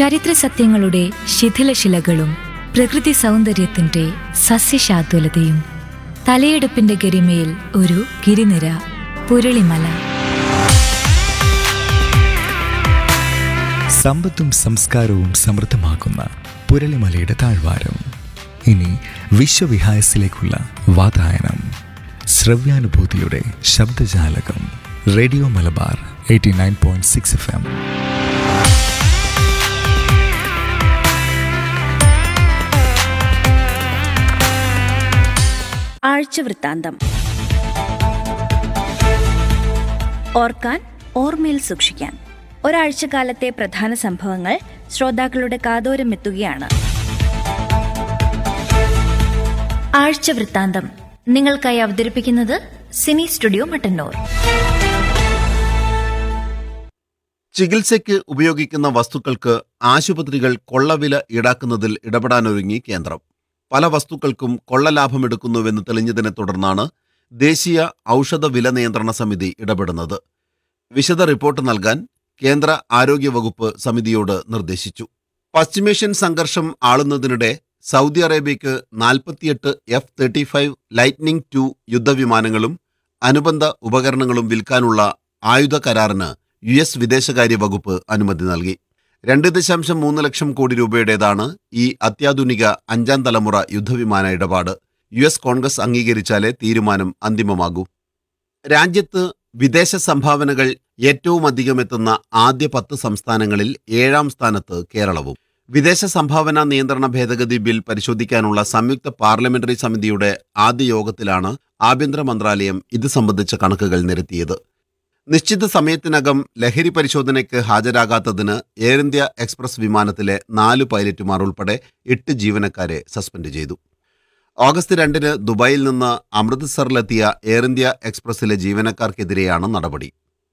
ചരിത്ര സത്യങ്ങളുടെ ശിഥിലശിലകളും പ്രകൃതി സൗന്ദര്യത്തിന്റെ സസ്യശാതുലതയും തലയെടുപ്പിന്റെ ഗരിമയിൽ ഒരു ഗിരിനിര പുരളിമല സമ്പത്തും സംസ്കാരവും സമൃദ്ധമാക്കുന്ന പുരളിമലയുടെ താഴ്വാരം ഇനി വിശ്വവിഹായസിലേക്കുള്ള വാതായനം ശ്രവ്യാനുഭൂതിയുടെ ശബ്ദജാലകം radio Malabar eighty nine point six F M ആഴ്ചവൃത്താന്തം ഓർക്കാൻ ഓർമ്മയിൽ സൂക്ഷിക്കാൻ ഒരാഴ്ചക്കാലത്തെ പ്രധാന സംഭവങ്ങൾ ശ്രോതാക്കളുടെ കാതോരം എത്തുകയാണ് ആഴ്ചവൃത്താന്തം നിങ്ങൾക്കായി അവതരിപ്പിക്കുന്നത് സിനി സ്റ്റുഡിയോ മട്ടന്നൂർ ചികിത്സയ്ക്ക് ഉപയോഗിക്കുന്ന വസ്തുക്കൾക്ക് ആശുപത്രികൾ കൊള്ളവില ഈടാക്കുന്നതിൽ ഇടപെടാനൊരുങ്ങി കേന്ദ്രം പല വസ്തുക്കൾക്കും കൊള്ളലാഭമെടുക്കുന്നുവെന്ന് തെളിഞ്ഞതിനെ തുടർന്നാണ് ദേശീയ ഔഷധ വില നിയന്ത്രണ സമിതി ഇടപെടുന്നത് വിശദ റിപ്പോർട്ട് നൽകാൻ കേന്ദ്ര ആരോഗ്യവകുപ്പ് സമിതിയോട് നിർദ്ദേശിച്ചു പശ്ചിമേഷ്യൻ സംഘർഷം ആളുന്നതിനിടെ സൗദി അറേബ്യയ്ക്ക് നാൽപ്പത്തിയെട്ട് F thirty five lightning two യുദ്ധവിമാനങ്ങളും അനുബന്ധ ഉപകരണങ്ങളും വിൽക്കാനുള്ള ആയുധ കരാറിന് യു എസ് വിദേശകാര്യ വകുപ്പ് അനുമതി നൽകി രണ്ട് ദശാംശം മൂന്ന് ലക്ഷം കോടി രൂപയുടേതാണ് ഈ അത്യാധുനിക അഞ്ചാം തലമുറ യുദ്ധവിമാന ഇടപാട് യു എസ് കോൺഗ്രസ് അംഗീകരിച്ചാലേ തീരുമാനം അന്തിമമാകൂ രാജ്യത്ത് വിദേശ സംഭാവനകൾ ഏറ്റവും അധികം എത്തുന്ന ആദ്യ പത്ത് സംസ്ഥാനങ്ങളിൽ ഏഴാം സ്ഥാനത്ത് കേരളവും വിദേശ സംഭാവന നിയന്ത്രണ ഭേദഗതി ബിൽ പരിശോധിക്കാനുള്ള സംയുക്ത പാർലമെന്ററി സമിതിയുടെ ആദ്യ യോഗത്തിലാണ് ആഭ്യന്തര മന്ത്രാലയം ഇത് സംബന്ധിച്ച കണക്കുകൾ നിരത്തിയത് നിശ്ചിത സമയത്തിനകം ലഹരി പരിശോധനയ്ക്ക് ഹാജരാകാത്തതിന് എയർ ഇന്ത്യ എക്സ്പ്രസ് വിമാനത്തിലെ നാല് പൈലറ്റുമാർ ഉൾപ്പെടെ എട്ട് ജീവനക്കാരെ സസ്പെൻഡ് ചെയ്തു ഓഗസ്റ്റ് രണ്ടിന് ദുബായിൽ നിന്ന് അമൃത്സറിലെത്തിയ എയർ ഇന്ത്യ എക്സ്പ്രസിലെ ജീവനക്കാർക്കെതിരെയാണ് നടപടി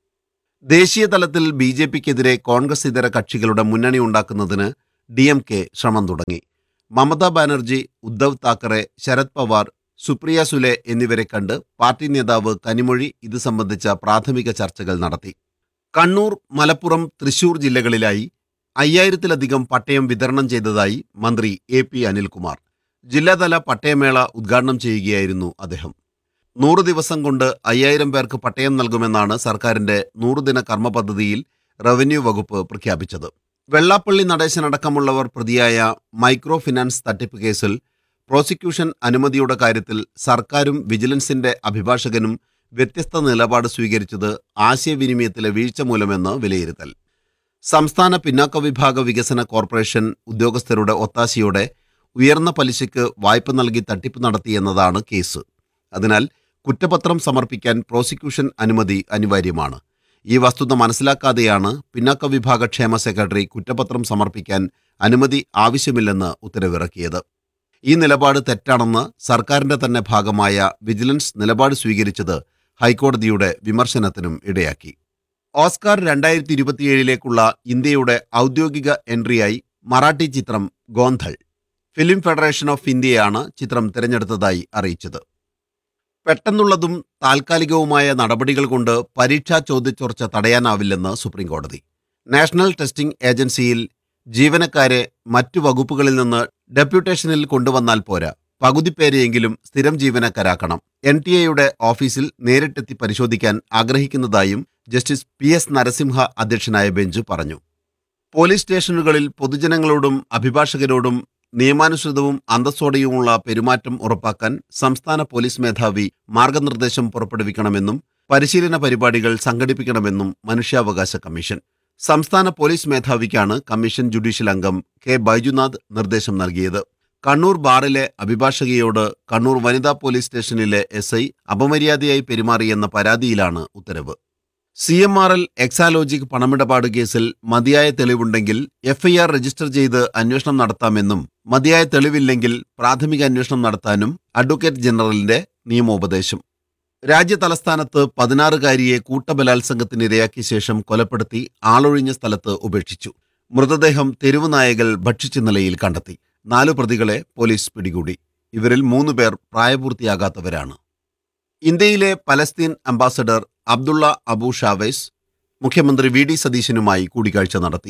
ദേശീയ തലത്തിൽ ബി ജെ പിക്കെതിരെ കോൺഗ്രസ് ഇതര കക്ഷികളുടെ മുന്നണി ഉണ്ടാക്കുന്നതിന് ഡി എം കെ ശ്രമം തുടങ്ങി മമതാ ബാനർജി ഉദ്ധവ് താക്കറെ ശരത് പവാർ സുപ്രിയ സുലെ എന്നിവരെ കണ്ട് പാർട്ടി നേതാവ് കനിമൊഴി ഇത് സംബന്ധിച്ച പ്രാഥമിക ചർച്ചകൾ നടത്തി കണ്ണൂർ മലപ്പുറം തൃശൂർ ജില്ലകളിലായി അയ്യായിരത്തിലധികം പട്ടയം വിതരണം ചെയ്തതായി മന്ത്രി എ പി അനിൽകുമാർ ജില്ലാതല പട്ടയമേള ഉദ്ഘാടനം ചെയ്യുകയായിരുന്നു അദ്ദേഹം നൂറ് ദിവസം കൊണ്ട് അയ്യായിരം പേർക്ക് പട്ടയം നൽകുമെന്നാണ് സർക്കാരിന്റെ നൂറുദിന കർമ്മ പദ്ധതിയിൽ റവന്യൂ വകുപ്പ് പ്രഖ്യാപിച്ചത് വെള്ളാപ്പള്ളി നടേശനടക്കമുള്ളവർ പ്രതിയായ മൈക്രോ ഫിനാൻസ് തട്ടിപ്പ് കേസിൽ പ്രോസിക്യൂഷൻ അനുമതിയുടെ കാര്യത്തിൽ സർക്കാരും വിജിലൻസിന്റെ അഭിഭാഷകനും വ്യത്യസ്ത നിലപാട് സ്വീകരിച്ചത് ആശയവിനിമയത്തിലെ വീഴ്ച മൂലമെന്ന് വിലയിരുത്തൽ സംസ്ഥാന പിന്നാക്ക വിഭാഗ വികസന കോർപ്പറേഷൻ ഉദ്യോഗസ്ഥരുടെ ഒത്താശയോടെ ഉയർന്ന പലിശയ്ക്ക് വായ്പ നൽകി തട്ടിപ്പ് നടത്തിയെന്നതാണ് കേസ് അതിനാൽ കുറ്റപത്രം സമർപ്പിക്കാൻ പ്രോസിക്യൂഷൻ അനുമതി അനിവാര്യമാണ് ഈ വസ്തുത മനസ്സിലാക്കാതെയാണ് പിന്നാക്ക വിഭാഗ ക്ഷേമ സെക്രട്ടറി കുറ്റപത്രം സമർപ്പിക്കാൻ അനുമതി ആവശ്യമില്ലെന്ന് ഉത്തരവിറക്കിയത് ഈ നിലപാട് തെറ്റാണെന്ന് സർക്കാരിന്റെ തന്നെ ഭാഗമായ വിജിലൻസ് നിലപാട് സ്വീകരിച്ചത് ഹൈക്കോടതിയുടെ വിമർശനത്തിനും ഇടയാക്കി ഓസ്കാർ രണ്ടായിരത്തി ഇരുപത്തിയേഴിലേക്കുള്ള ഇന്ത്യയുടെ ഔദ്യോഗിക എൻട്രിയായി മറാഠി ചിത്രം ഗോന്ധൾ ഫിലിം ഫെഡറേഷൻ ഓഫ് ഇന്ത്യയാണ് ചിത്രം തിരഞ്ഞെടുത്തതായി അറിയിച്ചത് പെട്ടെന്നുള്ളതും താൽക്കാലികവുമായ നടപടികൾ കൊണ്ട് പരീക്ഷാ ചോദ്യചോർച്ച തടയാനാവില്ലെന്ന് സുപ്രീംകോടതി നാഷണൽ ടെസ്റ്റിംഗ് ഏജൻസിയിൽ ജീവനക്കാരെ മറ്റു വകുപ്പുകളിൽ നിന്ന് ഡെപ്യൂട്ടേഷനിൽ കൊണ്ടുവന്നാൽ പോരാ പകുതി പേരെയെങ്കിലും സ്ഥിരം ജീവനക്കാരാക്കണം എൻ ടി എയുടെ ഓഫീസിൽ നേരിട്ടെത്തി പരിശോധിക്കാൻ ആഗ്രഹിക്കുന്നതായും ജസ്റ്റിസ് പി എസ് നരസിംഹ അധ്യക്ഷനായ ബെഞ്ച് പറഞ്ഞു പോലീസ് സ്റ്റേഷനുകളിൽ പൊതുജനങ്ങളോടും അഭിഭാഷകരോടും നിയമാനുസൃതവും അന്തസ്സോടെയുമുള്ള പെരുമാറ്റം ഉറപ്പാക്കാൻ സംസ്ഥാന പോലീസ് മേധാവി മാർഗനിർദ്ദേശം പുറപ്പെടുവിക്കണമെന്നും പരിശീലന പരിപാടികൾ സംഘടിപ്പിക്കണമെന്നും മനുഷ്യാവകാശ കമ്മീഷൻ സംസ്ഥാന പോലീസ് മേധാവിക്കാണ് കമ്മീഷൻ ജുഡീഷ്യൽ അംഗം കെ ബൈജുനാഥ് നിർദ്ദേശം നൽകിയത് കണ്ണൂർ ബാറിലെ അഭിഭാഷകയോട് കണ്ണൂർ വനിതാ പോലീസ് സ്റ്റേഷനിലെ എസ് ഐ അപമര്യാദയായി പെരുമാറിയെന്ന പരാതിയിലാണ് ഉത്തരവ് C M R L Exalogic പണമിടപാട് കേസിൽ മതിയായ തെളിവുണ്ടെങ്കിൽ എഫ്ഐആർ രജിസ്റ്റർ ചെയ്ത് അന്വേഷണം നടത്താമെന്നും മതിയായ തെളിവില്ലെങ്കിൽ പ്രാഥമിക അന്വേഷണം നടത്താനും അഡ്വക്കേറ്റ് ജനറലിന്റെ നിയമോപദേശം രാജ്യ തലസ്ഥാനത്ത് പതിനാറുകാരിയെ കൂട്ടബലാത്സംഗത്തിനിരയാക്കിയ ശേഷം കൊലപ്പെടുത്തി ആളൊഴിഞ്ഞ സ്ഥലത്ത് ഉപേക്ഷിച്ചു മൃതദേഹം തെരുവ് നായകൾ ഭക്ഷിച്ച നിലയിൽ കണ്ടെത്തി നാലു പ്രതികളെ പോലീസ് പിടികൂടി ഇവരിൽ മൂന്ന് പേർ പ്രായപൂർത്തിയാകാത്തവരാണ് ഇന്ത്യയിലെ Palestine ambassador Abdullah Abu Shawesh മുഖ്യമന്ത്രി വി ഡി സതീശനുമായി കൂടിക്കാഴ്ച നടത്തി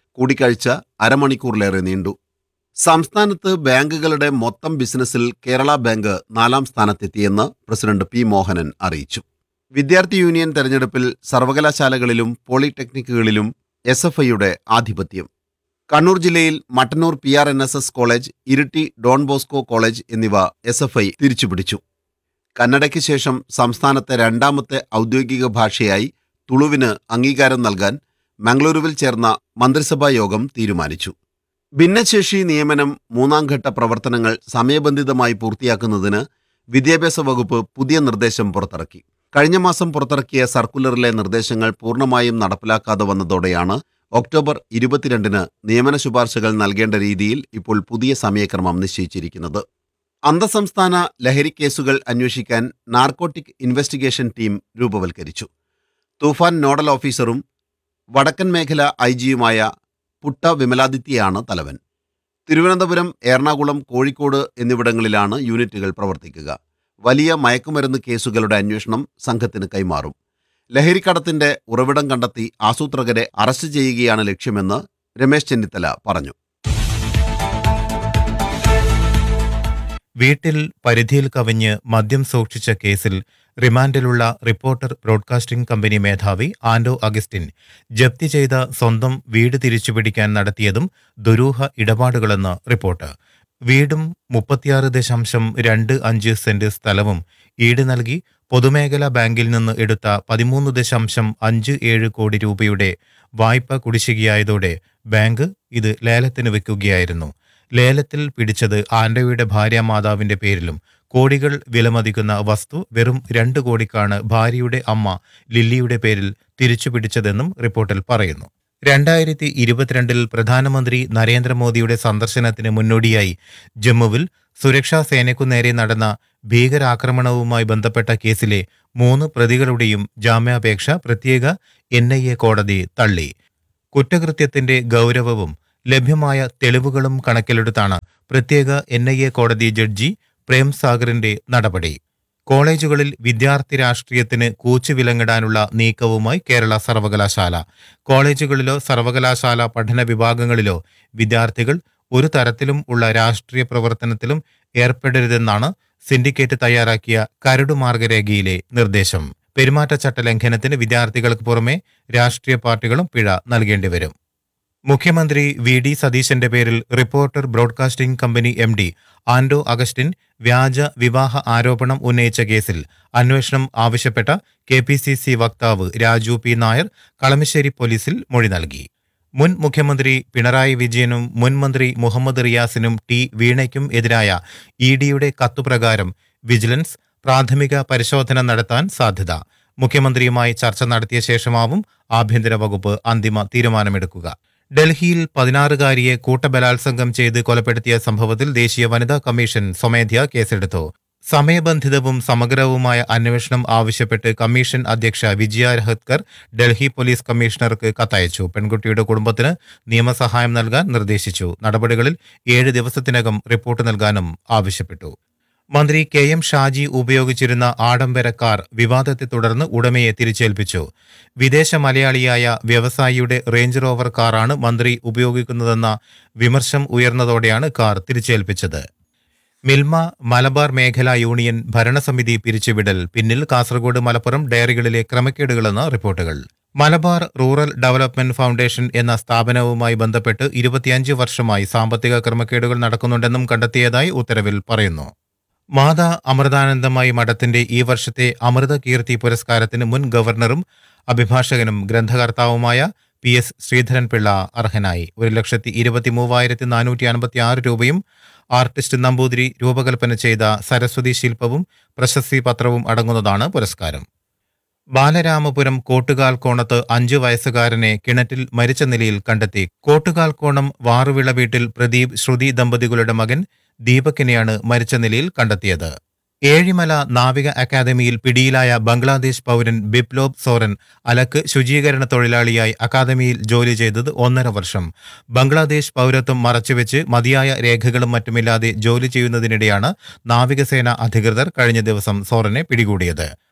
കൂടിക്കാഴ്ച അരമണിക്കൂറിലേറെ നീണ്ടു സംസ്ഥാനത്ത് ബാങ്കുകളുടെ മൊത്തം ബിസിനസ്സിൽ കേരള ബാങ്ക് നാലാം സ്ഥാനത്തെത്തിയെന്ന് പ്രസിഡന്റ് പി മോഹനൻ അറിയിച്ചു വിദ്യാർത്ഥി യൂണിയൻ തെരഞ്ഞെടുപ്പിൽ സർവകലാശാലകളിലും പോളിടെക്നിക്കുകളിലും എസ് എഫ് ഐയുടെ ആധിപത്യം കണ്ണൂർ ജില്ലയിൽ Mattannur P R N S S college Iritty Don Bosco college എന്നിവ എസ് എഫ് ഐ തിരിച്ചുപിടിച്ചു കന്നഡയ്ക്ക് ശേഷം സംസ്ഥാനത്തെ രണ്ടാമത്തെ ഔദ്യോഗിക ഭാഷയായി തുളുവിന് അംഗീകാരം നൽകാൻ മംഗളൂരുവിൽ ചേർന്ന മന്ത്രിസഭാ യോഗം തീരുമാനിച്ചു ഭിന്നശേഷി നിയമനം മൂന്നാം ഘട്ട പ്രവർത്തനങ്ങൾ സമയബന്ധിതമായി പൂർത്തിയാക്കുന്നതിന് വിദ്യാഭ്യാസ വകുപ്പ് പുതിയ നിർദ്ദേശം പുറത്തിറക്കി കഴിഞ്ഞ മാസം പുറത്തിറക്കിയ സർക്കുലറിലെ നിർദ്ദേശങ്ങൾ പൂർണ്ണമായും നടപ്പിലാക്കാതെ വന്നതോടെയാണ് ഒക്ടോബർ ഇരുപത്തിരണ്ടിന് നിയമന ശുപാർശകൾ നൽകേണ്ട രീതിയിൽ ഇപ്പോൾ പുതിയ സമയക്രമം നിശ്ചയിച്ചിരിക്കുന്നത് അന്തസംസ്ഥാന ലഹരി കേസുകൾ അന്വേഷിക്കാൻ നാർക്കോട്ടിക് ഇൻവെസ്റ്റിഗേഷൻ ടീം രൂപവൽക്കരിച്ചു തൂഫാൻ നോഡൽ ഓഫീസറും വടക്കൻ മേഖല ഐ ജിയുമായ പുട്ട വിമലാദിത്യയാണ് തലവൻ തിരുവനന്തപുരം എറണാകുളം കോഴിക്കോട് എന്നിവിടങ്ങളിലാണ് യൂണിറ്റുകൾ പ്രവർത്തിക്കുക വലിയ മയക്കുമരുന്ന് കേസുകളുടെ അന്വേഷണം സംഘത്തിന് കൈമാറും ലഹരിക്കടത്തിന്റെ ഉറവിടം കണ്ടെത്തി ആസൂത്രകരെ അറസ്റ്റ് ചെയ്യുകയാണ് ലക്ഷ്യമെന്ന് രമേശ് ചെന്നിത്തല പറഞ്ഞു വീട്ടിൽ പരിധിയിൽ കവിഞ്ഞ് മദ്യം സൂക്ഷിച്ച കേസിൽ റിമാൻഡിലുള്ള റിപ്പോർട്ടർ ബ്രോഡ്കാസ്റ്റിംഗ് കമ്പനി മേധാവി ആൻഡോ അഗസ്റ്റിൻ ജപ്തി ചെയ്ത സ്വന്തം വീട് തിരിച്ചുപിടിക്കാൻ നടത്തിയതും ദുരൂഹ ഇടപാടുകളെന്ന് റിപ്പോർട്ട് വീടും മുപ്പത്തിയാറ് ദശാംശം രണ്ട് അഞ്ച് സെന്റ് സ്ഥലവും ഈട് നൽകി പൊതുമേഖലാ ബാങ്കിൽ നിന്ന് എടുത്ത പതിമൂന്ന് ദശാംശം അഞ്ച് ഏഴ് കോടി രൂപയുടെ വായ്പ കുടിശ്ശികയായതോടെ ബാങ്ക് ഇത് ലേലത്തിന് വെക്കുകയായിരുന്നു ലേലത്തിൽ പിടിച്ചത് ആൻഡോയുടെ ഭാര്യ മാതാവിന്റെ പേരിലും കോടികൾ വിലമതിക്കുന്ന വസ്തു വെറും രണ്ട് കോടിക്കാണ് ഭാര്യയുടെ അമ്മ ലില്ലിയുടെ പേരിൽ തിരിച്ചുപിടിച്ചതെന്നും റിപ്പോർട്ടിൽ പറയുന്നു രണ്ടായിരത്തി ഇരുപത്തിരണ്ടിൽ പ്രധാനമന്ത്രി നരേന്ദ്രമോദിയുടെ സന്ദർശനത്തിന് മുന്നോടിയായി ജമ്മുവിൽ സുരക്ഷാ സേനയ്ക്കു നേരെ നടന്ന ഭീകരാക്രമണവുമായി ബന്ധപ്പെട്ട കേസിലെ മൂന്ന് പ്രതികളുടെയും ജാമ്യാപേക്ഷ പ്രത്യേക എൻ കോടതി തള്ളി കുറ്റകൃത്യത്തിന്റെ ഗൗരവവും ലഭ്യമായ തെളിവുകളും കണക്കിലെടുത്താണ് പ്രത്യേക എൻ ഐ എ കോടതി ജഡ്ജി പ്രേം സാഗറിന്റെ നടപടി കോളേജുകളിൽ വിദ്യാർത്ഥി രാഷ്ട്രീയത്തിന് കൂച്ചുവിലങ്ങിടാനുള്ള നീക്കവുമായി കേരള സർവകലാശാല കോളേജുകളിലോ സർവകലാശാല പഠന വിഭാഗങ്ങളിലോ വിദ്യാർത്ഥികൾ ഒരു തരത്തിലും ഉള്ള രാഷ്ട്രീയ പ്രവർത്തനത്തിലും ഏർപ്പെടരുതെന്നാണ് സിൻഡിക്കേറ്റ് തയ്യാറാക്കിയ കരട് മാർഗരേഖയിലെ നിർദ്ദേശം പെരുമാറ്റച്ചട്ട ലംഘനത്തിന് വിദ്യാർത്ഥികൾക്ക് പുറമെ രാഷ്ട്രീയ പാർട്ടികളും പിഴ നൽകേണ്ടി വരും മുഖ്യമന്ത്രി വി ഡി സതീശന്റെ പേരിൽ reporter broadcasting company M D Anto Augustine വ്യാജ വിവാഹ ആരോപണം ഉന്നയിച്ച കേസിൽ അന്വേഷണം ആവശ്യപ്പെട്ട കെ പി സി സി വക്താവ് രാജു പി നായർ കളമശ്ശേരി പോലീസിൽ മൊഴി നൽകി മുൻ മുഖ്യമന്ത്രി പിണറായി വിജയനും മുൻ മന്ത്രി മുഹമ്മദ് റിയാസിനും ടി വീണയ്ക്കും എതിരായ ഇ ഡിയുടെ കത്തുപ്രകാരം വിജിലൻസ് പ്രാഥമിക പരിശോധന നടത്താൻ സാധ്യത മുഖ്യമന്ത്രിയുമായി ചർച്ച നടത്തിയ ശേഷമാവും ആഭ്യന്തര വകുപ്പ് അന്തിമ തീരുമാനമെടുക്കുക ഡൽഹിയിൽ പതിനാറുകാരിയെ കൂട്ടബലാത്സംഗം ചെയ്ത് കൊലപ്പെടുത്തിയ സംഭവത്തിൽ ദേശീയ വനിതാ കമ്മീഷൻ സ്വമേധ്യ കേസെടുത്തു സമയബന്ധിതവും സമഗ്രവുമായ അന്വേഷണം ആവശ്യപ്പെട്ട് കമ്മീഷൻ അധ്യക്ഷ വിജയ രഹത്കർ ഡൽഹി പോലീസ് കമ്മീഷണർക്ക് കത്തയച്ചു പെൺകുട്ടിയുടെ കുടുംബത്തിന് നിയമസഹായം നൽകാൻ നിർദ്ദേശിച്ചു നടപടികളിൽ ഏഴ് ദിവസത്തിനകം റിപ്പോർട്ട് നൽകാനും ആവശ്യപ്പെട്ടു മന്ത്രി കെ എം ഷാജി ഉപയോഗിച്ചിരുന്ന ആഡംബര കാർ വിവാദത്തെ തുടർന്ന് ഉടമയെ തിരിച്ചേൽപ്പിച്ചു വിദേശ മലയാളിയായ വ്യവസായിയുടെ റേഞ്ച് റോവർ കാറാണ് മന്ത്രി ഉപയോഗിക്കുന്നതെന്ന വിമർശം ഉയർന്നതോടെയാണ് കാർ തിരിച്ചേൽപ്പിച്ചത് മിൽമ മലബാർ മേഖലാ യൂണിയൻ ഭരണസമിതി പിരിച്ചുവിടൽ പിന്നിൽ കാസർഗോഡ് മലപ്പുറം ഡയറികളിലെ ക്രമക്കേടുകളെന്ന് റിപ്പോർട്ടുകൾ മലബാർ റൂറൽ ഡെവലപ്മെന്റ് ഫൗണ്ടേഷൻ എന്ന സ്ഥാപനവുമായി ബന്ധപ്പെട്ട് ഇരുപത്തിയഞ്ച് വർഷമായി സാമ്പത്തിക ക്രമക്കേടുകൾ നടക്കുന്നുണ്ടെന്നും കണ്ടെത്തിയതായി ഉത്തരവിൽ പറയുന്നു മാതാ അമൃതാനന്ദമായി മഠത്തിന്റെ ഈ വർഷത്തെ അമൃത കീർത്തി പുരസ്കാരത്തിന് മുൻ ഗവർണറും അഭിഭാഷകനും ഗ്രന്ഥകർത്താവുമായ പി എസ് ശ്രീധരൻപിള്ള അർഹനായി ഒരു ലക്ഷത്തി ഇരുപത്തി മൂവായിരത്തി നാനൂറ്റി അൻപത്തി ആറ് രൂപയും ആർട്ടിസ്റ്റ് നമ്പൂതിരി രൂപകൽപ്പന ചെയ്ത സരസ്വതി ശില്പവും പ്രശസ്തി പത്രവും അടങ്ങുന്നതാണ് പുരസ്കാരം ബാലരാമപുരം കോട്ടുകാൽ കോണത്ത് അഞ്ചു വയസ്സുകാരനെ കിണറ്റിൽ മരിച്ച നിലയിൽ കണ്ടെത്തി കോട്ടുകാൽ കോണം വാറുവിള വീട്ടിൽ പ്രദീപ് ശ്രുതി ദമ്പതികളുടെ മകൻ ദീപകിനെയാണ് മരിച്ച നിലയിൽ കണ്ടെത്തിയത് ഏഴിമല നാവിക അക്കാദമിയിൽ പിടിയിലായ ബംഗ്ലാദേശ് പൗരൻ ബിപ്ലോബ് സോറൻ അലക്ക് ശുചീകരണ തൊഴിലാളിയായി അക്കാദമിയിൽ ജോലി ചെയ്തത് ഒന്നര വർഷം ബംഗ്ലാദേശ് പൗരത്വം മറച്ചുവെച്ച് മതിയായ രേഖകളും മറ്റുമില്ലാതെ ജോലി ചെയ്യുന്നതിനിടെയാണ് നാവികസേന അധികൃതർ കഴിഞ്ഞ ദിവസം സോറനെ പിടികൂടിയത്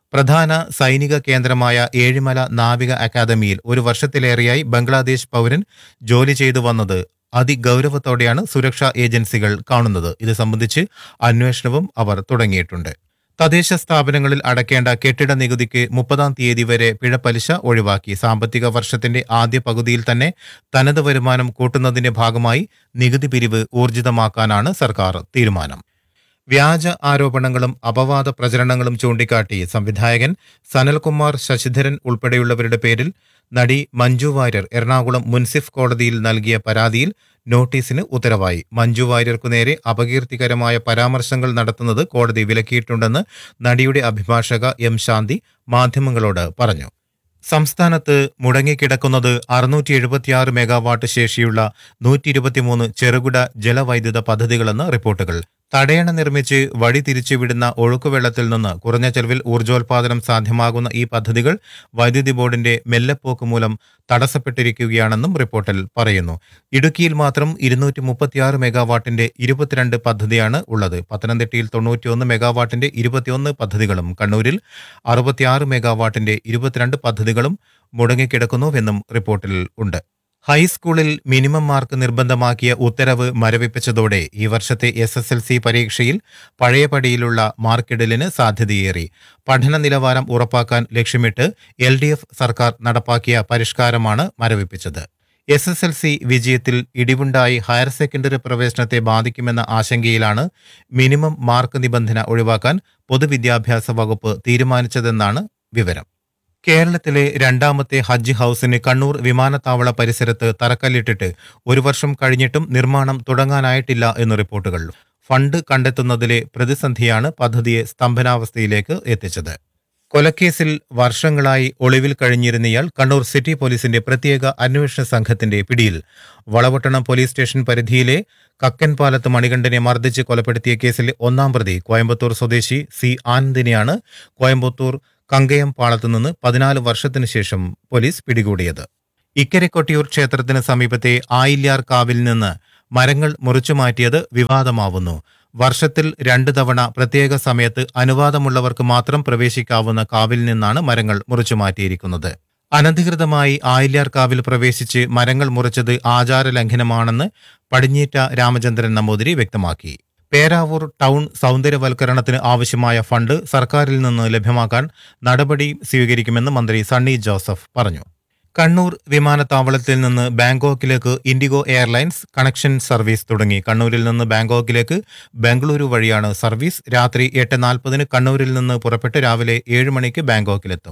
പ്രധാന സൈനിക കേന്ദ്രമായ ഏഴിമല നാവിക അക്കാദമിയിൽ ഒരു വർഷത്തിലേറെയായി ബംഗ്ലാദേശ് പൗരൻ ജോലി ചെയ്തു വന്നത് അതിഗൗരവത്തോടെയാണ് സുരക്ഷാ ഏജൻസികൾ കാണുന്നത് ഇത് സംബന്ധിച്ച് അന്വേഷണവും അവർ തുടങ്ങിയിട്ടുണ്ട് തദ്ദേശ സ്ഥാപനങ്ങളിൽ അടയ്ക്കേണ്ട കെട്ടിട നികുതിക്ക് മുപ്പതാം തീയതി വരെ പിഴപ്പലിശ ഒഴിവാക്കി സാമ്പത്തിക വർഷത്തിന്റെ ആദ്യ പകുതിയിൽ തന്നെ തനത് വരുമാനം കൂട്ടുന്നതിന്റെ ഭാഗമായി നികുതി പിരിവ് ഊർജിതമാക്കാനാണ് സർക്കാർ തീരുമാനം വ്യാജ ആരോപണങ്ങളും അപവാദ പ്രചരണങ്ങളും ചൂണ്ടിക്കാട്ടി സംവിധായകൻ സനൽകുമാർ ശശിധരൻ ഉൾപ്പെടെയുള്ളവരുടെ പേരിൽ നടി മഞ്ജു വാര്യർ എറണാകുളം മുൻസിഫ് കോടതിയിൽ നൽകിയ പരാതിയിൽ നോട്ടീസിന് ഉത്തരവായി മഞ്ജു വാര്യർക്കു നേരെ അപകീർത്തികരമായ പരാമർശങ്ങൾ നടത്തുന്നത് കോടതി വിലക്കിയിട്ടുണ്ടെന്ന് നടിയുടെ അഭിഭാഷക എം ശാന്തി മാധ്യമങ്ങളോട് പറഞ്ഞു സംസ്ഥാനത്ത് മുടങ്ങിക്കിടക്കുന്നത് അറുന്നൂറ്റി എഴുപത്തിയാറ് മെഗാവാട്ട് ശേഷിയുള്ള നൂറ്റി ഇരുപത്തിമൂന്ന് ചെറുകിട ജലവൈദ്യുത പദ്ധതികളെന്ന് റിപ്പോർട്ടുകൾ തടയണ നിർമ്മിച്ച് വഴി തിരിച്ചുവിടുന്ന ഒഴുക്കുവെള്ളത്തിൽ നിന്ന് കുറഞ്ഞ ചെലവിൽ ഊർജ്ജോൽപാദനം സാധ്യമാകുന്ന ഈ പദ്ധതികൾ വൈദ്യുതി ബോർഡിന്റെ മെല്ലെപ്പോക്ക് മൂലം തടസ്സപ്പെട്ടിരിക്കുകയാണെന്നും റിപ്പോർട്ടിൽ പറയുന്നു ഇടുക്കിയിൽ മാത്രം ഇരുന്നൂറ്റി മുപ്പത്തിയാറ് മെഗാവാട്ടിന്റെ ഇരുപത്തിരണ്ട് പദ്ധതിയാണ് ഉള്ളത് പത്തനംതിട്ടയിൽ തൊണ്ണൂറ്റിയൊന്ന് മെഗാവാട്ടിന്റെ ഇരുപത്തിയൊന്ന് പദ്ധതികളും കണ്ണൂരിൽ അറുപത്തിയാറ് മെഗാവാട്ടിന്റെ ഇരുപത്തിരണ്ട് പദ്ധതികളും മുടങ്ങിക്കിടക്കുന്നുവെന്നും റിപ്പോർട്ടിൽ ഉണ്ട് ഹൈസ്കൂളിൽ മിനിമം മാർക്ക് നിർബന്ധമാക്കിയ ഉത്തരവ് മരവിപ്പിച്ചതോടെ ഈ വർഷത്തെ എസ് എസ് എൽ സി പരീക്ഷയിൽ പഴയപടിയിലുള്ള മാർക്കിടലിന് സാധ്യതയേറി പഠന നിലവാരം ഉറപ്പാക്കാൻ ലക്ഷ്യമിട്ട് എൽ ഡി എഫ് സർക്കാർ നടപ്പാക്കിയ പരിഷ്കാരമാണ് മരവിപ്പിച്ചത് എസ് എസ് എൽ സി വിജയത്തിൽ ഇടിവുണ്ടായി ഹയർ സെക്കൻഡറി പ്രവേശനത്തെ ബാധിക്കുമെന്ന ആശങ്കയിലാണ് മിനിമം മാർക്ക് നിബന്ധന ഒഴിവാക്കാൻ പൊതുവിദ്യാഭ്യാസ വകുപ്പ് തീരുമാനിച്ചതെന്നാണ് വിവരം കേരളത്തിലെ രണ്ടാമത്തെ ഹജ്ജ് ഹൌസിന് കണ്ണൂർ വിമാനത്താവള പരിസരത്ത് തറക്കല്ലിട്ടിട്ട് ഒരു വർഷം കഴിഞ്ഞിട്ടും നിർമ്മാണം തുടങ്ങാനായിട്ടില്ല എന്ന് റിപ്പോർട്ടുകൾ ഫണ്ട് കണ്ടെത്തുന്നതിലെ പ്രതിസന്ധിയാണ് പദ്ധതിയെ സ്തംഭനാവസ്ഥയിലേക്ക് എത്തിച്ചത് കൊലക്കേസിൽ വർഷങ്ങളായി ഒളിവിൽ കഴിഞ്ഞിരുന്നയാൾ കണ്ണൂർ സിറ്റി പോലീസിന്റെ പ്രത്യേക അന്വേഷണ സംഘത്തിന്റെ പിടിയിൽ വളവട്ടണം പോലീസ് സ്റ്റേഷൻ പരിധിയിലെ കക്കൻപാലത്ത് മണികണ്ഠനെ മർദ്ദിച്ച് കൊലപ്പെടുത്തിയ കേസിലെ ഒന്നാം പ്രതി കോയമ്പത്തൂർ സ്വദേശി സി ആനന്ദിനെയാണ് കോയമ്പത്തൂർ കങ്കയം പാളത്തു നിന്ന് പതിനാല് വർഷത്തിനു ശേഷം പോലീസ് പിടികൂടിയത് ഇക്കരെ കൊട്ടിയൂർ ക്ഷേത്രത്തിന് സമീപത്തെ ആയില്യാർ കാവിൽ നിന്ന് മരങ്ങൾ മുറിച്ചു മാറ്റിയത് വിവാദമാവുന്നു വർഷത്തിൽ രണ്ടു തവണ പ്രത്യേക സമയത്ത് അനുവാദമുള്ളവർക്ക് മാത്രം പ്രവേശിക്കാവുന്ന കാവിൽ നിന്നാണ് മരങ്ങൾ മുറിച്ചു മാറ്റിയിരിക്കുന്നത് അനധികൃതമായി ആയില്യാർ കാവിൽ പ്രവേശിച്ച് മരങ്ങൾ മുറിച്ചത് ആചാര ലംഘനമാണെന്ന് പടിഞ്ഞീറ്റ രാമചന്ദ്രൻ നമ്പൂതിരി വ്യക്തമാക്കി പേരാവൂർ ടൗൺ സൗന്ദര്യവൽക്കരണത്തിന് ആവശ്യമായ ഫണ്ട് സർക്കാരിൽ നിന്ന് ലഭ്യമാക്കാൻ നടപടി സ്വീകരിക്കുമെന്ന് മന്ത്രി സണ്ണി ജോസഫ് പറഞ്ഞു കണ്ണൂർ വിമാനത്താവളത്തിൽ നിന്ന് ബാങ്കോക്കിലേക്ക് ഇൻഡിഗോ എയർലൈൻസ് കണക്ഷൻ സർവീസ് തുടങ്ങി കണ്ണൂരിൽ നിന്ന് ബാങ്കോക്കിലേക്ക് ബംഗളൂരു വഴിയാണ് സർവീസ് രാത്രി എട്ട് നാൽപ്പതിന് കണ്ണൂരിൽ നിന്ന് പുറപ്പെട്ട് രാവിലെ ഏഴ് മണിക്ക് ബാങ്കോക്കിലെത്തും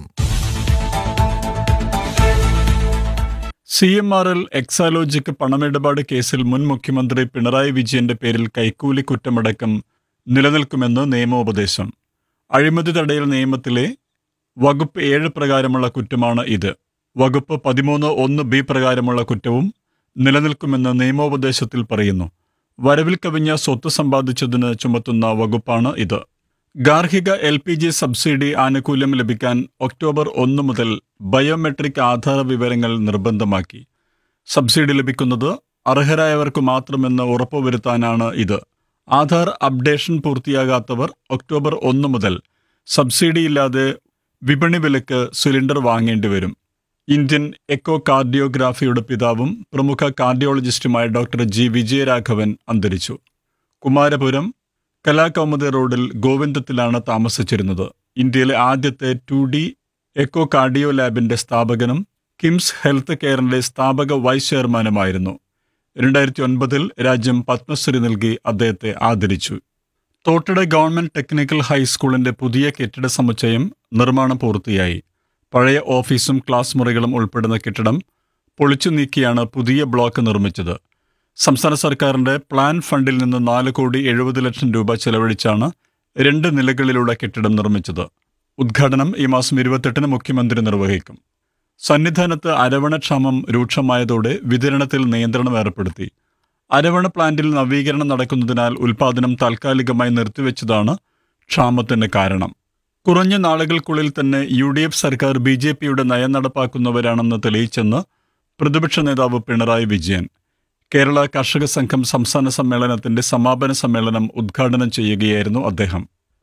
C M R L Exalogic പണമിടപാട് കേസിൽ മുൻ മുഖ്യമന്ത്രി പിണറായി വിജയന്റെ പേരിൽ കൈക്കൂലി കുറ്റമടക്കം നിലനിൽക്കുമെന്ന് നിയമോപദേശം അഴിമതി തടയൽ നിയമത്തിലെ വകുപ്പ് ഏഴ് പ്രകാരമുള്ള കുറ്റമാണ് ഇത് വകുപ്പ് പതിമൂന്ന് ഒന്ന് ബി പ്രകാരമുള്ള കുറ്റവും നിലനിൽക്കുമെന്ന് നിയമോപദേശത്തിൽ പറയുന്നു വരവിൽ കവിഞ്ഞ സ്വത്ത് സമ്പാദിച്ചതിന് ചുമത്തുന്ന വകുപ്പാണ് ഇത് ഗാർഹിക എൽ പി ജി സബ്സിഡി ആനുകൂല്യം ലഭിക്കാൻ ഒക്ടോബർ ഒന്ന് മുതൽ ബയോമെട്രിക് ആധാര വിവരങ്ങൾ നിർബന്ധമാക്കി സബ്സിഡി ലഭിക്കുന്നത് അർഹരായവർക്ക് മാത്രമെന്ന് ഉറപ്പുവരുത്താനാണ് ഇത് ആധാർ അപ്ഡേഷൻ പൂർത്തിയാകാത്തവർ ഒക്ടോബർ ഒന്ന് മുതൽ സബ്സിഡിയില്ലാതെ വിപണി വിലക്ക് സിലിണ്ടർ വാങ്ങേണ്ടി വരും ഇന്ത്യൻ എക്കോ കാർഡിയോഗ്രാഫിയുടെ പിതാവും പ്രമുഖ കാർഡിയോളജിസ്റ്റുമായ ഡോക്ടർ ജി വിജയരാഘവൻ അന്തരിച്ചു കുമാരപുരം കലാകൗമുദി റോഡിൽ ഗോവിന്ദത്തിലാണ് താമസിച്ചിരുന്നത് ഇന്ത്യയിലെ ആദ്യത്തെ ടു ഡി എക്കോ കാർഡിയോ ലാബിന്റെ സ്ഥാപകനും കിംസ് ഹെൽത്ത് കെയറിന്റെ സ്ഥാപക വൈസ് ചെയർമാനുമായിരുന്നു രണ്ടായിരത്തി ഒൻപതിൽ രാജ്യം പത്മശ്രീ നൽകി അദ്ദേഹത്തെ ആദരിച്ചു തോട്ടട ഗവൺമെന്റ് ടെക്നിക്കൽ ഹൈസ്കൂളിന്റെ പുതിയ കെട്ടിട സമുച്ചയം നിർമ്മാണം പൂർത്തിയായി പഴയ ഓഫീസും ക്ലാസ് മുറികളും ഉൾപ്പെടുന്ന കെട്ടിടം പൊളിച്ചു നീക്കിയാണ് പുതിയ ബ്ലോക്ക് നിർമ്മിച്ചത് സംസ്ഥാന സർക്കാരിന്റെ പ്ലാൻ ഫണ്ടിൽ നിന്ന് നാല് കോടി എഴുപത് ലക്ഷം രൂപ ചെലവഴിച്ചാണ് രണ്ട് നിലകളിലുള്ള കെട്ടിടം നിർമ്മിച്ചത് ഉദ്ഘാടനം ഈ മാസം ഇരുപത്തെട്ടിന് മുഖ്യമന്ത്രി നിർവഹിക്കും സന്നിധാനത്ത് അരവണക്ഷാമം രൂക്ഷമായതോടെ വിതരണത്തിൽ നിയന്ത്രണം ഏർപ്പെടുത്തി അരവണ പ്ലാന്റിൽ നവീകരണം നടക്കുന്നതിനാൽ ഉൽപാദനം താൽക്കാലികമായി നിർത്തിവെച്ചതാണ് ക്ഷാമത്തിന് കാരണം കുറഞ്ഞ നാളുകൾക്കുള്ളിൽ തന്നെ യു ഡി എഫ് സർക്കാർ ബി ജെ പിയുടെ നയം നടപ്പാക്കുന്നവരാണെന്ന് തെളിയിച്ചെന്ന് പ്രതിപക്ഷ നേതാവ് പിണറായി വിജയൻ കേരള കർഷക സംഘം സംസ്ഥാന സമ്മേളനത്തിന്റെ സമാപന സമ്മേളനം ഉദ്ഘാടനം ചെയ്യുകയായിരുന്നു അദ്ദേഹം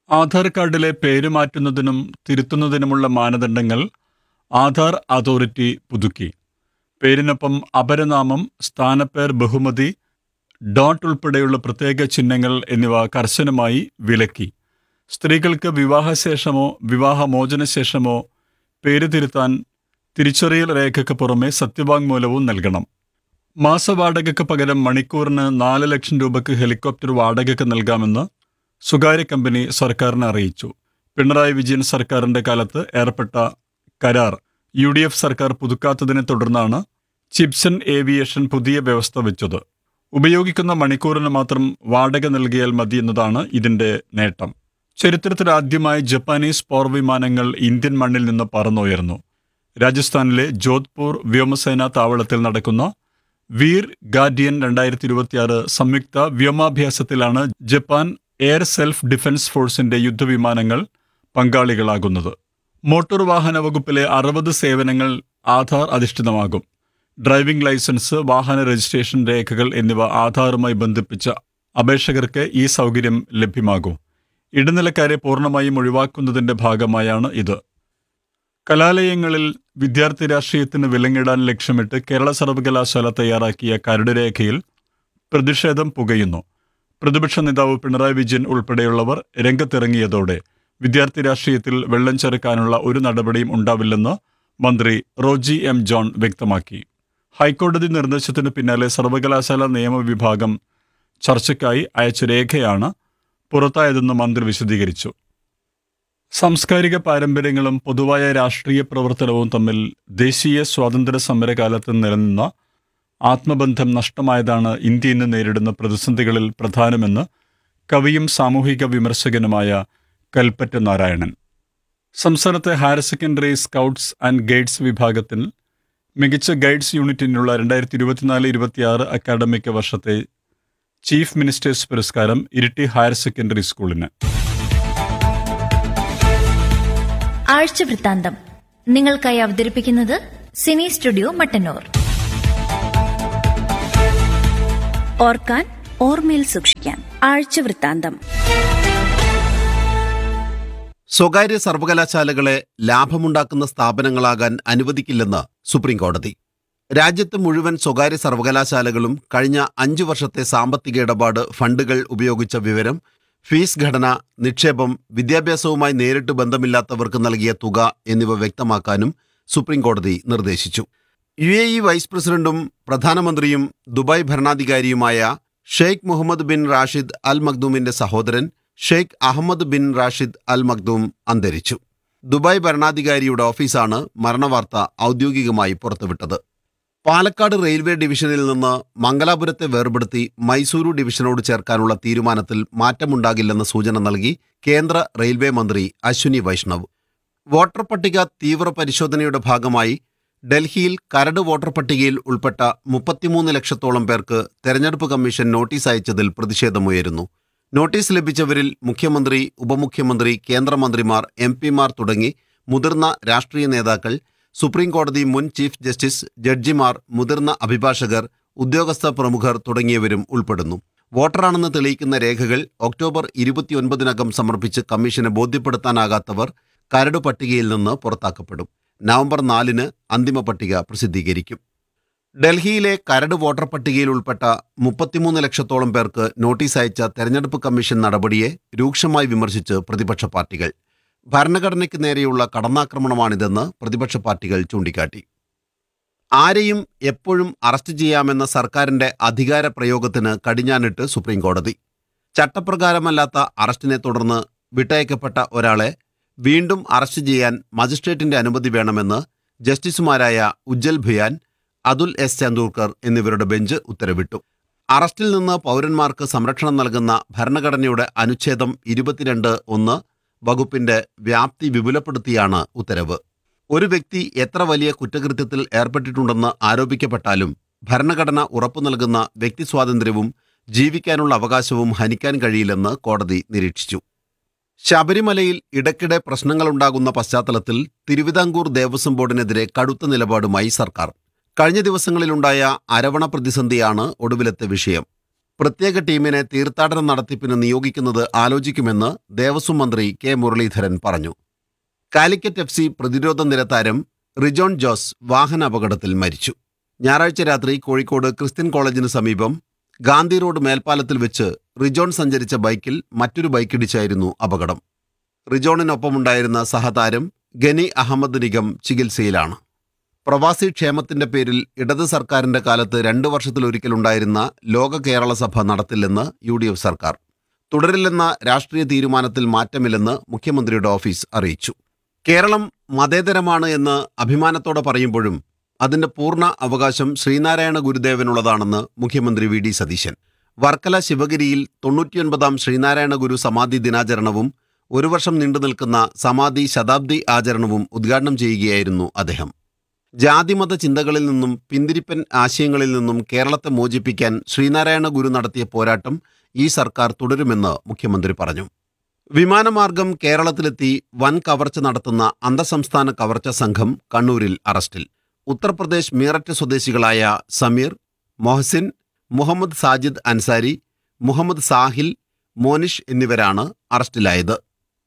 ആധാർ കാർഡിലെ പേര് മാറ്റുന്നതിനും തിരുത്തുന്നതിനുമുള്ള മാനദണ്ഡങ്ങൾ ആധാർ അതോറിറ്റി പുതുക്കി പേരിനൊപ്പം അപരനാമം സ്ഥാനപ്പേർ ബഹുമതി ഡോട്ട് ഉൾപ്പെടെയുള്ള പ്രത്യേക ചിഹ്നങ്ങൾ എന്നിവ കർശനമായി വിലക്കി സ്ത്രീകൾക്ക് വിവാഹശേഷമോ വിവാഹമോചനശേഷമോ പേര് തിരുത്താൻ തിരിച്ചറിയൽ രേഖയ്ക്ക് പുറമെ സത്യവാങ്മൂലവും നൽകണം മാസവാടകയ്ക്ക് പകരം മണിക്കൂറിന് നാല് ലക്ഷം രൂപയ്ക്ക് ഹെലികോപ്റ്റർ വാടകയ്ക്ക് നൽകാമെന്ന് സ്വകാര്യ കമ്പനി സർക്കാരിനെ അറിയിച്ചു പിണറായി വിജയൻ സർക്കാരിന്റെ കാലത്ത് ഏർപ്പെട്ട കരാർ യു ഡി എഫ് സർക്കാർ പുതുക്കാത്തതിനെ തുടർന്നാണ് ചിപ്സൺ ഏവിയേഷൻ പുതിയ വ്യവസ്ഥ വെച്ചത് ഉപയോഗിക്കുന്ന മണിക്കൂറിന് മാത്രം വാടക നൽകിയാൽ മതി എന്നതാണ് ഇതിന്റെ നേട്ടം ചരിത്രത്തിൽ ആദ്യമായി ജപ്പാനീസ് പോർ വിമാനങ്ങൾ ഇന്ത്യൻ മണ്ണിൽ നിന്ന് പറന്നുയർന്നു രാജസ്ഥാനിലെ ജോധ്പൂർ വ്യോമസേനാ താവളത്തിൽ നടക്കുന്ന വീർ ഗാർഡിയൻ രണ്ടായിരത്തി ഇരുപത്തിയാറ് സംയുക്ത വ്യോമാഭ്യാസത്തിലാണ് ജപ്പാൻ എയർ സെൽഫ് ഡിഫൻസ് ഫോഴ്സിന്റെ യുദ്ധവിമാനങ്ങൾ പങ്കാളികളാകുന്നത് മോട്ടോർ വാഹന വകുപ്പിലെ അറുപത് സേവനങ്ങൾ ആധാർ അധിഷ്ഠിതമാകും ഡ്രൈവിംഗ് ലൈസൻസ് വാഹന രജിസ്ട്രേഷൻ രേഖകൾ എന്നിവ ആധാറുമായി ബന്ധിപ്പിച്ച അപേക്ഷകർക്ക് ഈ സൗകര്യം ലഭ്യമാകും ഇടനിലക്കാരെ പൂർണ്ണമായും ഒഴിവാക്കുന്നതിന്റെ ഭാഗമായാണ് ഇത് കലാലയങ്ങളിൽ വിദ്യാർത്ഥി രാഷ്ട്രീയത്തിന് വിലങ്ങിടാൻ ലക്ഷ്യമിട്ട് കേരള സർവകലാശാല തയ്യാറാക്കിയ കരട് രേഖയിൽ പ്രതിഷേധം പുകയുന്നു പ്രതിപക്ഷ നേതാവ് പിണറായി വിജയൻ ഉൾപ്പെടെയുള്ളവർ രംഗത്തിറങ്ങിയതോടെ വിദ്യാർത്ഥി രാഷ്ട്രീയത്തിൽ വെള്ളം ചെറുക്കാനുള്ള ഒരു നടപടിയും ഉണ്ടാവില്ലെന്ന് മന്ത്രി റോജി എം ജോൺ വ്യക്തമാക്കി ഹൈക്കോടതി നിർദ്ദേശത്തിന് പിന്നാലെ സർവകലാശാല നിയമവിഭാഗം ചർച്ചയ്ക്കായി അയച്ച രേഖയാണ് പുറത്തായതെന്ന് മന്ത്രി വിശദീകരിച്ചു സാംസ്കാരിക പാരമ്പര്യങ്ങളും പൊതുവായ രാഷ്ട്രീയ പ്രവർത്തനവും തമ്മിൽ ദേശീയ സ്വാതന്ത്ര്യ സമരകാലത്ത് നിലനിന്ന ആത്മബന്ധം നഷ്ടമായതാണ് ഇന്ത്യ ഇന്ന് നേരിടുന്ന പ്രതിസന്ധികളിൽ പ്രധാനമെന്ന് കവിയും സാമൂഹിക വിമർശകനുമായ കൽപ്പറ്റ നാരായണൻ സംസ്ഥാനത്തെ higher secondary scouts and guides വിഭാഗത്തിൽ മികച്ച ഗൈഡ്സ് യൂണിറ്റിനുള്ള രണ്ടായിരത്തി ഇരുപത്തിനാല് ഇരുപത്തിയാറ് അക്കാഡമിക വർഷത്തെ ചീഫ് മിനിസ്റ്റേഴ്സ് പുരസ്കാരം ഇരിട്ടി ഹയർ സെക്കൻഡറി സ്കൂളിന് ആഴ്ച വൃത്താന്തം നിങ്ങൾക്കായി അവതരിപ്പിക്കുന്നത് സിനി സ്റ്റുഡിയോ മട്ടന്നൂർ ഓർക്കാൻ ഓർമ്മയിൽ സൂക്ഷിക്കാൻ ആഴ്ച വൃത്താന്തം സ്വകാര്യ സർവകലാശാലകളെ ലാഭമുണ്ടാക്കുന്ന സ്ഥാപനങ്ങളാകാൻ അനുവദിക്കില്ലെന്ന് സുപ്രീം കോടതി രാജ്യത്ത് മുഴുവൻ സ്വകാര്യ സർവകലാശാലകളും കഴിഞ്ഞ അഞ്ചു വർഷത്തെ സാമ്പത്തിക ഇടപാട് ഫണ്ടുകൾ ഉപയോഗിച്ച വിവരം ഫീസ് ഘടന നിക്ഷേപം വിദ്യാഭ്യാസവുമായി നേരിട്ട് ബന്ധമില്ലാത്തവർക്ക് നൽകിയ തുക എന്നിവ വ്യക്തമാക്കാനും സുപ്രീം കോടതി നിർദ്ദേശിച്ചു യു എ ഇ വൈസ് പ്രസിഡന്റും പ്രധാനമന്ത്രിയും ദുബായ് ഭരണാധികാരിയുമായ Sheikh Mohammed bin Rashid Al മഖ്ദൂമിന്റെ സഹോദരൻ Sheikh Ahmed bin Rashid Al Maktoum അന്തരിച്ചു ദുബായ് ഭരണാധികാരിയുടെ ഓഫീസാണ് മരണവാർത്ത ഔദ്യോഗികമായി പുറത്തുവിട്ടത് പാലക്കാട് റെയിൽവേ ഡിവിഷനിൽ നിന്ന് മംഗലാപുരത്തെ വേർപെടുത്തി മൈസൂരു ഡിവിഷനോട് ചേർക്കാനുള്ള തീരുമാനത്തിൽ മാറ്റമുണ്ടാകില്ലെന്ന് സൂചന നൽകി കേന്ദ്ര റെയിൽവേ മന്ത്രി അശ്വിനി വൈഷ്ണവ് വോട്ടർ പട്ടിക തീവ്ര പരിശോധനയുടെ ഭാഗമായി ഡൽഹിയിൽ കരട് വോട്ടർ പട്ടികയിൽ ഉൾപ്പെട്ട മുപ്പത്തിമൂന്ന് ലക്ഷത്തോളം പേർക്ക് തെരഞ്ഞെടുപ്പ് കമ്മീഷൻ നോട്ടീസ് അയച്ചതിൽ പ്രതിഷേധമുയരുന്നു നോട്ടീസ് ലഭിച്ചവരിൽ മുഖ്യമന്ത്രി ഉപമുഖ്യമന്ത്രി കേന്ദ്രമന്ത്രിമാർ എം പിമാർ തുടങ്ങി മുതിർന്ന രാഷ്ട്രീയ നേതാക്കൾ സുപ്രീം കോടതി മുൻ ചീഫ് ജസ്റ്റിസ് ജഡ്ജിമാർ മുതിർന്ന അഭിഭാഷകർ ഉദ്യോഗസ്ഥ പ്രമുഖർ തുടങ്ങിയവരും ഉൾപ്പെടുന്നു വോട്ടറാണെന്ന് തെളിയിക്കുന്ന രേഖകൾ ഒക്ടോബർ ഇരുപത്തിയൊൻപതിനകം സമർപ്പിച്ച് കമ്മീഷന് ബോധ്യപ്പെടുത്താനാകാത്തവർ കരട് പട്ടികയിൽ നിന്ന് പുറത്താക്കപ്പെടും നവംബർ നാലിന് അന്തിമ പട്ടിക പ്രസിദ്ധീകരിക്കും ഡൽഹിയിലെ കരട് വോട്ടർ പട്ടികയിൽ ഉൾപ്പെട്ട മുപ്പത്തിമൂന്ന് ലക്ഷത്തോളം പേർക്ക് നോട്ടീസ് അയച്ച തെരഞ്ഞെടുപ്പ് കമ്മീഷൻ നടപടിയെ രൂക്ഷമായി വിമർശിച്ച് പ്രതിപക്ഷ പാർട്ടികൾ ഭരണഘടനയ്ക്ക് നേരെയുള്ള കടന്നാക്രമണമാണിതെന്ന് പ്രതിപക്ഷ പാർട്ടികൾ ചൂണ്ടിക്കാട്ടി ആരെയും എപ്പോഴും അറസ്റ്റ് ചെയ്യാമെന്ന സർക്കാരിന്റെ അധികാര പ്രയോഗത്തിന് കടിഞ്ഞാനിട്ട് സുപ്രീം കോടതി ചട്ടപ്രകാരമല്ലാത്ത അറസ്റ്റിനെ തുടർന്ന് വിട്ടയക്കപ്പെട്ട ഒരാളെ വീണ്ടും അറസ്റ്റ് ചെയ്യാൻ മജിസ്ട്രേറ്റിന്റെ അനുമതി വേണമെന്ന് ജസ്റ്റിസുമാരായ ഉജ്ജൽ ഭുയാൻ അതുൽ എസ് ചാന്തൂർക്കർ എന്നിവരുടെ ബെഞ്ച് ഉത്തരവിട്ടു അറസ്റ്റിൽ നിന്ന് പൗരന്മാർക്ക് സംരക്ഷണം നൽകുന്ന ഭരണഘടനയുടെ അനുച്ഛേദം ഇരുപത്തിരണ്ട് ഒന്ന് വകുപ്പിന്റെ വ്യാപ്തി വിപുലപ്പെടുത്തിയാണ് ഉത്തരവ് ഒരു വ്യക്തി എത്ര വലിയ കുറ്റകൃത്യത്തിൽ ഏർപ്പെട്ടിട്ടുണ്ടെന്ന് ആരോപിക്കപ്പെട്ടാലും ഭരണഘടന ഉറപ്പു നൽകുന്ന വ്യക്തി സ്വാതന്ത്ര്യവും ജീവിക്കാനുള്ള അവകാശവും ഹനിക്കാൻ കഴിയില്ലെന്ന് കോടതി നിരീക്ഷിച്ചു ശബരിമലയിൽ ഇടയ്ക്കിടെ പ്രശ്നങ്ങളുണ്ടാകുന്ന പശ്ചാത്തലത്തിൽ തിരുവിതാംകൂർ ദേവസ്വം ബോർഡിനെതിരെ കടുത്ത നിലപാടുമായി സർക്കാർ കഴിഞ്ഞ ദിവസങ്ങളിലുണ്ടായ അരവണ പ്രതിസന്ധിയാണ് ഒടുവിലത്തെ വിഷയം പ്രത്യേക ടീമിനെ തീർത്ഥാടന നടത്തിപ്പിന് നിയോഗിക്കുന്നത് ആലോചിക്കുമെന്ന് ദേവസ്വം മന്ത്രി കെ മുരളീധരൻ പറഞ്ഞു കാലിക്കറ്റ് എഫ് സി പ്രതിരോധ നിര താരം റിജോൺ ജോസ് വാഹന അപകടത്തിൽ മരിച്ചു ഞായറാഴ്ച രാത്രി കോഴിക്കോട് ക്രിസ്ത്യൻ കോളേജിന് സമീപം ഗാന്ധി റോഡ് മേൽപ്പാലത്തിൽ വെച്ച് റിജോൺ സഞ്ചരിച്ച ബൈക്കിൽ മറ്റൊരു ബൈക്കിടിച്ചായിരുന്നു അപകടം റിജോണിനൊപ്പമുണ്ടായിരുന്ന സഹതാരം ഗനി അഹമ്മദ് നിഗം ചികിത്സയിലാണ് പ്രവാസി ക്ഷേമത്തിന്റെ പേരിൽ ഇടത് സർക്കാരിന്റെ കാലത്ത് രണ്ടു വർഷത്തിലൊരിക്കലുണ്ടായിരുന്ന ലോക കേരള സഭ നടത്തില്ലെന്ന് യു ഡി എഫ് സർക്കാർ തുടരില്ലെന്ന രാഷ്ട്രീയ തീരുമാനത്തിൽ മാറ്റമില്ലെന്ന് മുഖ്യമന്ത്രിയുടെ ഓഫീസ് അറിയിച്ചു കേരളം മതേതരമാണ് എന്ന് അഭിമാനത്തോടെ പറയുമ്പോഴും അതിന്റെ പൂർണ്ണ അവകാശം ശ്രീനാരായണ ഗുരുദേവനുള്ളതാണെന്ന് മുഖ്യമന്ത്രി വി ഡി സതീശൻ വർക്കല ശിവഗിരിയിൽ തൊണ്ണൂറ്റിയൊൻപതാം ശ്രീനാരായണ ഗുരു സമാധി ദിനാചരണവും ഒരു വർഷം നീണ്ടുനിൽക്കുന്ന സമാധി ശതാബ്ദി ആചരണവും ഉദ്ഘാടനം ചെയ്യുകയായിരുന്നു അദ്ദേഹം ജാതിമത ചിന്തകളിൽ നിന്നും പിന്തിരിപ്പൻ ആശയങ്ങളിൽ നിന്നും കേരളത്തെ മോചിപ്പിക്കാൻ ശ്രീനാരായണ ഗുരു നടത്തിയ പോരാട്ടം ഈ സർക്കാർ തുടരുമെന്ന് മുഖ്യമന്ത്രി പറഞ്ഞു വിമാനമാർഗം കേരളത്തിലെത്തി വൻ കവർച്ച നടത്തുന്ന അന്തർസംസ്ഥാന കവർച്ച സംഘം കണ്ണൂരിൽ അറസ്റ്റിൽ ഉത്തർപ്രദേശ് മീററ്റ് സ്വദേശികളായ സമീർ മൊഹസിൻ മുഹമ്മദ് സാജിദ് അൻസാരി മുഹമ്മദ് സാഹിൽ മോനിഷ് എന്നിവരാണ് അറസ്റ്റിലായത്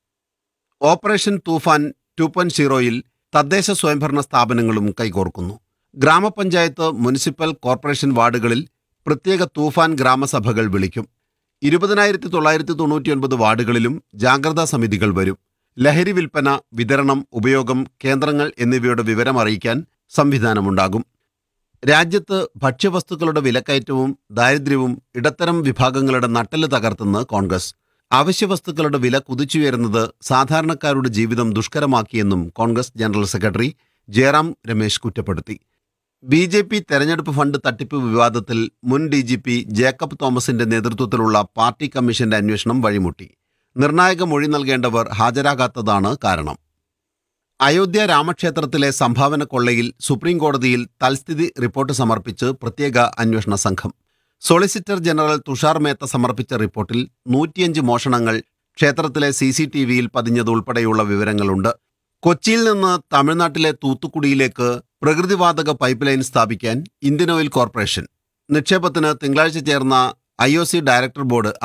ഓപ്പറേഷൻ തൂഫാൻ ടു പോയിന്റ് സീറോയിൽ തദ്ദേശ സ്വയംഭരണ സ്ഥാപനങ്ങളും കൈകോർക്കുന്നു ഗ്രാമപഞ്ചായത്ത് മുനിസിപ്പൽ കോർപ്പറേഷൻ വാർഡുകളിൽ പ്രത്യേക തൂഫാൻ ഗ്രാമസഭകൾ വിളിക്കും ഇരുപതിനായിരത്തി തൊള്ളായിരത്തി തൊണ്ണൂറ്റിയൊൻപത് വാർഡുകളിലും ജാഗ്രതാ സമിതികൾ വരും ലഹരി വിൽപ്പന വിതരണം ഉപയോഗം കേന്ദ്രങ്ങൾ എന്നിവയുടെ വിവരം അറിയിക്കാൻ സംവിധാനമുണ്ടാകും രാജ്യത്ത് ഭക്ഷ്യവസ്തുക്കളുടെ വിലക്കയറ്റവും ദാരിദ്ര്യവും ഇടത്തരം വിഭാഗങ്ങളുടെ നട്ടെല്ല് തകർത്തെന്ന് കോൺഗ്രസ് അവശ്യവസ്തുക്കളുടെ വില കുതിച്ചുയരുന്നത് സാധാരണക്കാരുടെ ജീവിതം ദുഷ്കരമാക്കിയെന്നും കോൺഗ്രസ് ജനറൽ സെക്രട്ടറി ജയറാം രമേശ് കുറ്റപ്പെടുത്തി ബി ജെ പി തെരഞ്ഞെടുപ്പ് ഫണ്ട് തട്ടിപ്പ് വിവാദത്തിൽ മുൻ ഡി ജി പി ജേക്കബ് തോമസിന്റെ നേതൃത്വത്തിലുള്ള പാർട്ടി കമ്മീഷന്റെ അന്വേഷണം വഴിമുട്ടി നിർണായക മൊഴി നൽകേണ്ടവർ ഹാജരാകാത്തതാണ് കാരണം അയോധ്യ രാമക്ഷേത്രത്തിലെ സംഭാവന കൊള്ളയിൽ സുപ്രീം കോടതിയിൽ തൽസ്ഥിതി റിപ്പോർട്ട് സമർപ്പിച്ച് പ്രത്യേക അന്വേഷണ സംഘം സോളിസിറ്റർ ജനറൽ തുഷാർ മേത്ത സമർപ്പിച്ച റിപ്പോർട്ടിൽ നൂറ്റിയഞ്ച് മോഷണങ്ങൾ ക്ഷേത്രത്തിലെ സി സി ടി വിയിൽ പതിഞ്ഞതുൾപ്പെടെയുള്ള വിവരങ്ങളുണ്ട് കൊച്ചിയിൽ നിന്ന് തമിഴ്നാട്ടിലെ തൂത്തുക്കുടിയിലേക്ക് പ്രകൃതിവാതക പൈപ്പ് ലൈൻ സ്ഥാപിക്കാൻ ഇന്ത്യൻ ഓയിൽ കോർപ്പറേഷൻ നിക്ഷേപത്തിന് തിങ്കളാഴ്ച ചേർന്ന ഐ ഡയറക്ടർ ബോർഡ്